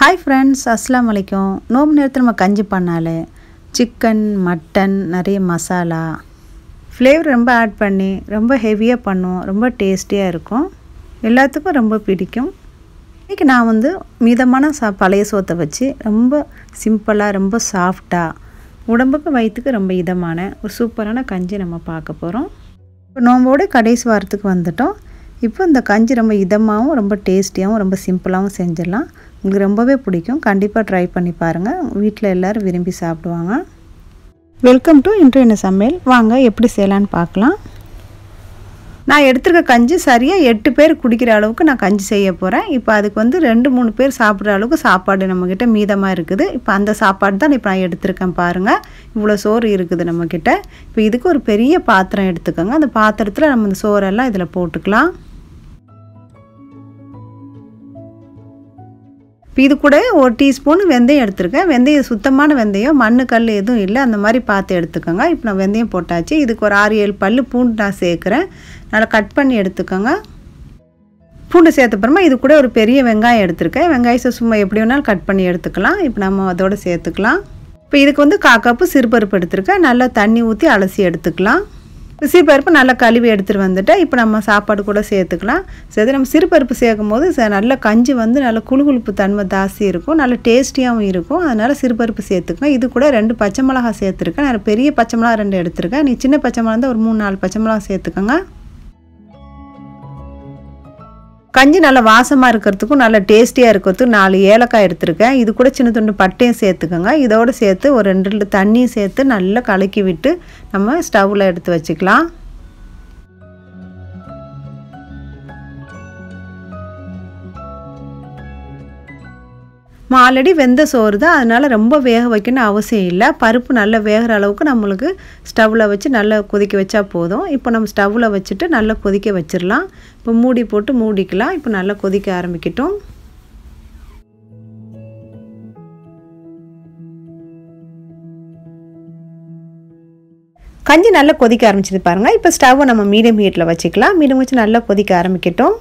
hi friends அஸ்ஸலாமு அலைக்கும் நோம்பு நேரத்தில் நம்ம கஞ்சி பண்ணாலே சிக்கன் மட்டன் நிறைய மசாலா ஃப்ளேவர் ரொம்ப ஆட் பண்ணி ரொம்ப ஹெவியாக பண்ணுவோம் ரொம்ப டேஸ்டியாக இருக்கும் எல்லாத்துக்கும் ரொம்ப பிடிக்கும் இன்றைக்கி நான் வந்து மிதமான சா பழைய சோத்தை வச்சு ரொம்ப சிம்பிளாக ரொம்ப சாஃப்டாக உடம்புக்கு வயிற்றுக்கு ரொம்ப இதமான ஒரு சூப்பரான கஞ்சி நம்ம பார்க்க போகிறோம் இப்போ நோம்போட கடைசி வாரத்துக்கு வந்துட்டோம் இப்போ இந்த கஞ்சி ரொம்ப இதமாகவும் ரொம்ப டேஸ்டியாகவும் ரொம்ப சிம்பிளாகவும் செஞ்சிடலாம் உங்களுக்கு ரொம்பவே பிடிக்கும் கண்டிப்பாக ட்ரை பண்ணி பாருங்கள் வீட்டில் எல்லோரும் விரும்பி சாப்பிடுவாங்க வெல்கம் டு இன்ட்ரு என்ன சமையல் வாங்க எப்படி செய்யலான்னு பார்க்கலாம் நான் எடுத்துருக்க கஞ்சி சரியாக எட்டு பேர் குடிக்கிற அளவுக்கு நான் கஞ்சி செய்ய போகிறேன் இப்போ அதுக்கு வந்து ரெண்டு மூணு பேர் சாப்பிட்ற அளவுக்கு சாப்பாடு நம்மக்கிட்ட மீதமாக இருக்குது இப்போ அந்த சாப்பாடு தான் இப்போ நான் எடுத்திருக்கேன் பாருங்கள் இவ்வளோ சோறு இருக்குது நம்மக்கிட்ட இப்போ இதுக்கு ஒரு பெரிய பாத்திரம் எடுத்துக்கோங்க அந்த பாத்திரத்தில் நம்ம இந்த சோறெல்லாம் இதில் போட்டுக்கலாம் இப்போ இது கூட ஒரு டீஸ்பூன் வெந்தயம் எடுத்திருக்கேன் வெந்தயம் சுத்தமான வெந்தயம் மண்ணு கல் எதுவும் இல்லை அந்த மாதிரி பார்த்து எடுத்துக்கோங்க இப்போ நான் வெந்தயம் போட்டாச்சு இதுக்கு ஒரு ஆறு ஏழு பல் பூண்டு நான் சேர்க்குறேன் நல்லா கட் பண்ணி எடுத்துக்கோங்க பூண்டு சேர்த்த அப்புறமா இது கூட ஒரு பெரிய வெங்காயம் எடுத்திருக்கேன் வெங்காயத்தை சும்மா எப்படி வேணாலும் கட் பண்ணி எடுத்துக்கலாம் இப்போ நம்ம அதோட சேர்த்துக்கலாம் இப்போ இதுக்கு வந்து கா கப்பு சிறுபருப்பு எடுத்திருக்கேன் நல்லா தண்ணி ஊற்றி அலசி எடுத்துக்கலாம் சிறுபருப்பு நல்லா கழுவி எடுத்துகிட்டு வந்துட்டு இப்போ நம்ம சாப்பாடு கூட சேர்த்துக்கலாம் சரி நம்ம சிறுபருப்பு சேர்க்கும் போது நல்ல கஞ்சி வந்து நல்ல குழுகுழுப்பு தன்மை ஜாஸ்தி இருக்கும் நல்ல டேஸ்டியாகவும் இருக்கும் அதனால் சிறுபருப்பு சேர்த்துக்கோங்க இது கூட ரெண்டு பச்சை மிளகா சேர்த்துருக்கேன் நான் பெரிய பச்சை மிளகா ரெண்டு எடுத்திருக்கேன் நீ சின்ன பச்சை மிளகா இருந்தால் ஒரு மூணு நாலு பச்சை மிளகா சேர்த்துக்கோங்க கஞ்சி நல்லா வாசமாக இருக்கிறதுக்கும் நல்லா டேஸ்டியாக இருக்கிறதுக்கும் நாலு ஏலக்காய் எடுத்திருக்கேன் இது கூட சின்ன துண்டு பட்டையும் சேர்த்துக்கோங்க இதோடு சேர்த்து ஒரு ரெண்டு ரெண்டு தண்ணியும் சேர்த்து நல்லா கலக்கி விட்டு நம்ம ஸ்டவ்வில் எடுத்து வச்சுக்கலாம் ஆல்ரெடி வெந்த சோறு தான் அதனால் ரொம்ப வேக வைக்கணும் அவசியம் இல்லை பருப்பு நல்லா வேகிற அளவுக்கு நம்மளுக்கு ஸ்டவ்வில் வச்சு நல்லா கொதிக்க வச்சா போதும் இப்போ நம்ம ஸ்டவ்வில் வச்சுட்டு நல்லா கொதிக்க வச்சிடலாம் இப்போ மூடி போட்டு மூடிக்கலாம் இப்போ நல்லா கொதிக்க ஆரம்பிக்கட்டும் கஞ்சி நல்லா கொதிக்க ஆரம்பிச்சது பாருங்கள் இப்போ ஸ்டவ்வை நம்ம மீடியம் ஹீட்டில் வச்சுக்கலாம் மீடியம் வச்சு நல்லா கொதிக்க ஆரம்பிக்கட்டும்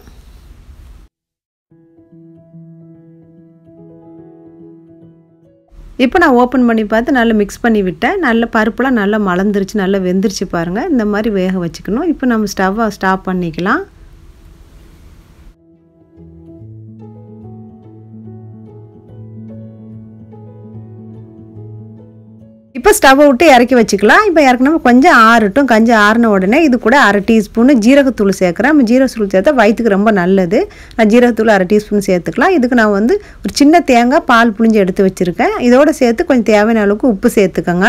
இப்போ நான் ஓப்பன் பண்ணி பார்த்து நல்லா மிக்ஸ் பண்ணி விட்டேன் நல்ல பருப்புலாம் நல்லா மலர்ந்துருச்சு நல்லா வெந்துருச்சு பாருங்கள் இந்த மாதிரி வேக வச்சுக்கணும் இப்போ நம்ம ஸ்டவ்வை ஸ்டாப் பண்ணிக்கலாம் இப்போ ஸ்டவ்வை விட்டு இறக்கி வச்சுக்கலாம் இப்போ இறக்கணும் கொஞ்சம் ஆறட்டும் கஞ்சி ஆறின உடனே இது கூட அரை டீஸ்பூனு ஜீரகத்தூள் சேர்க்குறேன் நம்ம ஜீரகத்தூள் சேர்த்தா வயிற்றுக்கு ரொம்ப நல்லது நான் ஜீரகத்தூள் அரை டீஸ்பூன் சேர்த்துக்கலாம் இதுக்கு நான் வந்து ஒரு சின்ன தேங்காய் பால் புளிஞ்சு எடுத்து வச்சுருக்கேன் இதோடு சேர்த்து கொஞ்சம் தேவையான அளவுக்கு உப்பு சேர்த்துக்கோங்க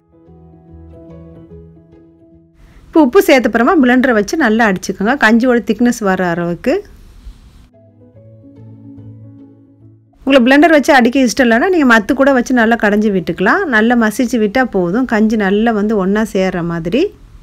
இப்போ உப்பு சேர்த்தப்புறமா பிளண்டரை வச்சு நல்லா அடிச்சுக்கோங்க கஞ்சியோட திக்னஸ் வர அளவுக்கு உங்களுக்கு பிளெண்டர் வச்சு அடிக்க இஷ்டம் இல்லைன்னா நீங்கள் மத்து கூட வச்சு நல்லா கடைஞ்சி விட்டுக்கலாம் நல்லா மசிச்சு விட்டால் போதும் கஞ்சி நல்லா வந்து ஒன்றா சேர்கிற மாதிரி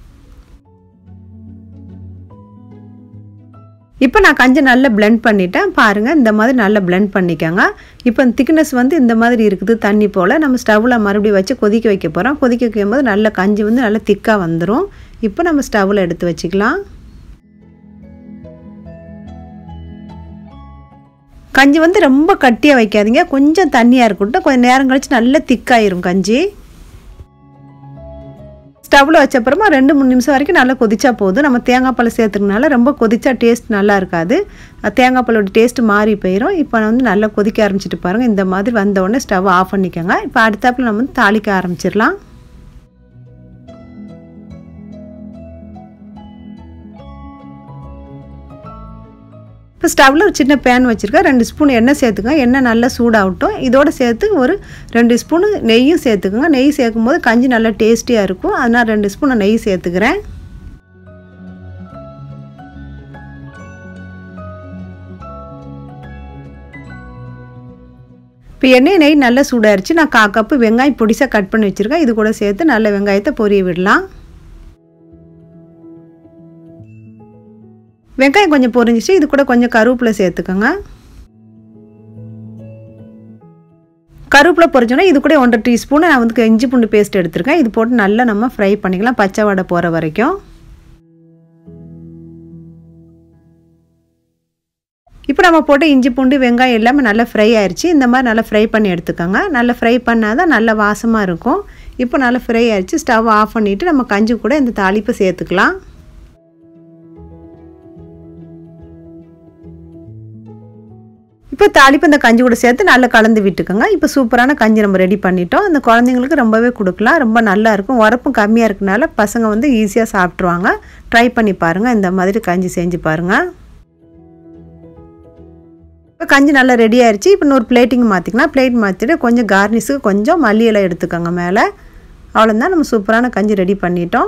இப்போ நான் கஞ்சி நல்லா பிளெண்ட் பண்ணிட்டேன் பாருங்கள் இந்த மாதிரி நல்லா பிளெண்ட் பண்ணிக்கோங்க இப்போ திக்னஸ் வந்து இந்த மாதிரி இருக்குது தண்ணி போல் நம்ம ஸ்டவ்வில் மறுபடியும் வச்சு கொதிக்க வைக்க போகிறோம் கொதிக்க வைக்கும்போது நல்ல கஞ்சி வந்து நல்லா திக்காக வந்துடும் இப்போ நம்ம ஸ்டவ்வில் எடுத்து வச்சுக்கலாம் கஞ்சி வந்து ரொம்ப கட்டியாக வைக்காதீங்க கொஞ்சம் தண்ணியாக இருக்கட்டும் கொஞ்சம் நேரம் கழித்து நல்லா திக்காயிரும் கஞ்சி ஸ்டவ்வில் வச்சப்புறமா ரெண்டு மூணு நிமிஷம் வரைக்கும் நல்லா கொதிச்சா போதும் நம்ம தேங்காய் பால் சேர்த்துக்கனால ரொம்ப கொதிச்சா டேஸ்ட் நல்லா இருக்காது தேங்காய் பாலோட டேஸ்ட் மாறி போயிடும் இப்போ வந்து நல்லா கொதிக்க ஆரம்பிச்சிட்டு பாருங்கள் இந்த மாதிரி வந்த உடனே ஸ்டவ் ஆஃப் பண்ணிக்கோங்க இப்போ அடுத்தாப்பில் நம்ம வந்து தாளிக்க ஆரம்பிச்சிடலாம் இப்போ ஸ்டவ்வில் ஒரு சின்ன பேன் வச்சுருக்கேன் ரெண்டு ஸ்பூன் எண்ணெய் சேர்த்துக்கோங்க எண்ணெய் நல்லா சூடாகட்டும் இதோடு சேர்த்து ஒரு ரெண்டு ஸ்பூனு நெய்யும் சேர்த்துக்கோங்க நெய் சேர்க்கும் போது கஞ்சி நல்லா டேஸ்டியாக இருக்கும் அதனால் ரெண்டு ஸ்பூன் நெய் சேர்த்துக்கிறேன் இப்போ எண்ணெய் நெய் நல்லா சூடாயிருச்சு நான் கா கப்பு வெங்காயம் பொடிசாக கட் பண்ணி வச்சுருக்கேன் இது கூட சேர்த்து நல்ல வெங்காயத்தை பொரிய விடலாம் வெங்காயம் கொஞ்சம் பொரிஞ்சிச்சு இது கூட கொஞ்சம் கருவேப்பிலை சேர்த்துக்கோங்க கருவேப்பிலை பொரிச்சோன்னா இது கூட ஒன்றரை டீஸ்பூன் நான் வந்து இஞ்சி பூண்டு பேஸ்ட் எடுத்திருக்கேன் இது போட்டு நல்லா நம்ம ஃப்ரை பண்ணிக்கலாம் பச்சை வடை போகிற வரைக்கும் இப்போ இப்போ நம்ம போட்ட இஞ்சி பூண்டு வெங்காயம் எல்லாமே நல்லா ஃப்ரை ஆயிடுச்சு இந்த மாதிரி நல்லா ஃப்ரை பண்ணி எடுத்துக்கோங்க நல்லா ஃப்ரை பண்ணால் தான் நல்ல வாசமாக இருக்கும் இப்போ நல்லா ஃப்ரை ஆயிடுச்சு ஸ்டவ் ஆஃப் பண்ணிவிட்டு நம்ம கஞ்சி கூட இந்த தாளிப்பை சேர்த்துக்கலாம் இப்போ தாளிப்பு இந்த கஞ்சி கூட சேர்த்து நல்லா கலந்து விட்டுக்கோங்க இப்போ சூப்பரான கஞ்சி நம்ம ரெடி பண்ணிட்டோம் அந்த குழந்தைங்களுக்கு ரொம்பவே கொடுக்கலாம் ரொம்ப நல்லா இருக்கும் உரப்பும் கம்மியாக இருக்கனால பசங்க வந்து ஈஸியாக சாப்பிட்ருவாங்க ட்ரை பண்ணி பாருங்கள் இந்த மாதிரி கஞ்சி செஞ்சு பாருங்கள் இப்போ கஞ்சி நல்லா ரெடி ஆயிடுச்சு இப்போ இன்னொரு பிளேட்டிங் மாற்றிக்கலாம் பிளேட் மாற்றிட்டு கொஞ்சம் கார்னிஸுக்கு கொஞ்சம் மல்லி இலை எடுத்துக்கோங்க மேலே அவ்வளோதான் நம்ம சூப்பரான கஞ்சி ரெடி பண்ணிட்டோம்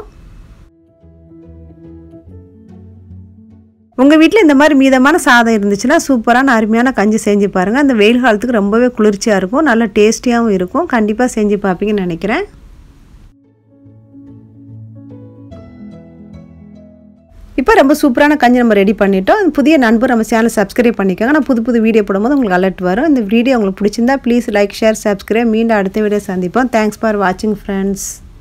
உங்கள் வீட்டில் இந்த மாதிரி மீதமான சாதம் இருந்துச்சுன்னா சூப்பரான அருமையான கஞ்சி செஞ்சு பாருங்கள் அந்த வெயில் காலத்துக்கு ரொம்பவே குளிர்ச்சியாக இருக்கும் நல்லா டேஸ்டியாகவும் இருக்கும் கண்டிப்பாக செஞ்சு பார்ப்பீங்கன்னு நினைக்கிறேன் இப்போ ரொம்ப சூப்பரான கஞ்சி நம்ம ரெடி பண்ணிட்டோம் புதிய நண்பர் நம்ம சேனல் சப்ஸ்கிரைப் பண்ணிக்கோங்க நான் புது புது வீடியோ போடும்போது உங்களுக்கு அலர்ட் வரும் இந்த வீடியோ உங்களுக்கு பிடிச்சிருந்தா ப்ளீஸ் லைக் ஷேர் சப்ஸ்கிரைப் மீண்டும் அடுத்த வீடியோ சந்திப்போம் தேங்க்ஸ் ஃபார் வாட்சிங் ஃப்ரெண்ட்ஸ்